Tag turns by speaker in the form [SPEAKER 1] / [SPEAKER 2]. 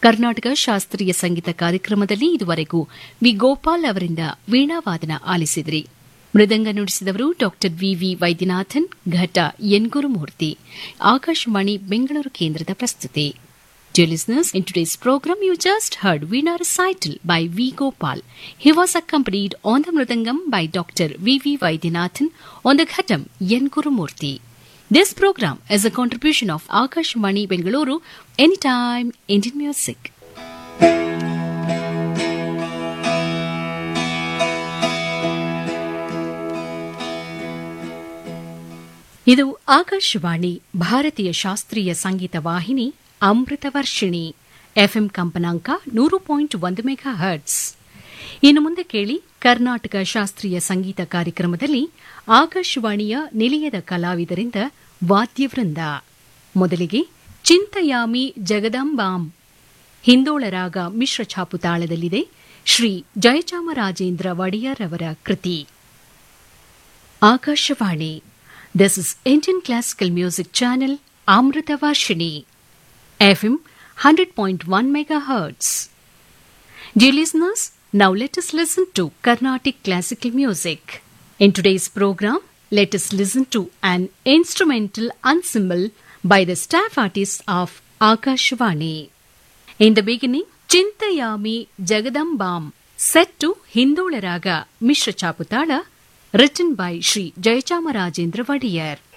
[SPEAKER 1] ಕರ್ನಾಟಕ ಶಾಸ್ತ್ರೀಯ ಸಂಗೀತ ಕಾರ್ಯಕ್ರಮದಲ್ಲಿ ಇದುವರೆಗೂ ವಿ ಗೋಪಾಲ್ ಅವರಿಂದ ವೀಣಾವಾದನ ಆಲಿಸಿದ್ರಿ ಮೃದಂಗ ನುಡಿಸಿದವರು ಡಾಕ್ಟರ್ ವಿವಿ ವೈದ್ಯನಾಥನ್ ಘಟ ಎನ್ ಗುರುಮೂರ್ತಿ ಆಕಾಶವಾಣಿ ಬೆಂಗಳೂರು ಕೇಂದ್ರದ ಪ್ರಸ್ತುತಿ Dear listeners, in today's program you just heard Veena recital by V. Gopal. He was accompanied on the Mridangam by Dr. V. V. Vaidyanathan on the Ghatam N. Gurumurthy. This program is a contribution of Akashvani Bengaluru, Anytime Indian Music. ಇದು ಆಕಾಶವಾಣಿ ಭಾರತೀಯ ಶಾಸ್ತ್ರೀಯ ಸಂಗೀತ ವಾಹಿನಿ ಅಮೃತ Varshini FM ಕಂಪನಾಂಕ ನೂರು point ಒಂದು mega hertz ಇನ್ನು ಮುಂದೆ ಕೇಳಿ ಕರ್ನಾಟಕ ಶಾಸ್ತ್ರೀಯ ಸಂಗೀತ ಕಾರ್ಯಕ್ರಮದಲ್ಲಿ ಆಕಾಶವಾಣಿಯ ನಿಲಯದ ಕಲಾವಿದರಿಂದ ವಾದ್ಯವೃಂದ ಮೊದಲಿಗೆ ಚಿಂತಯಾಮಿ ಜಗದಂಬಾಂ ಹಿಂದೋಳ ರಾಗ ಮಿಶ್ರ ಛಾಪು ತಾಳದಲ್ಲಿದೆ ಶ್ರೀ ಜಯಚಾಮರಾಜೇಂದ್ರ ಒಡೆಯರ್ ಅವರ ಕೃತಿ Akashvani this is Indian classical music channel Amrutha Varshini FM 100.1 megahertz. Dear listeners, now let us listen to Carnatic classical music. In today's program, let us listen to an instrumental ensemble by the staff artists of Akashvani. In the beginning, Chintayami Jagadambam, set to Hindula Raga Mishra Chaputala, written by Sri Jayachamarajendra Vadiyar.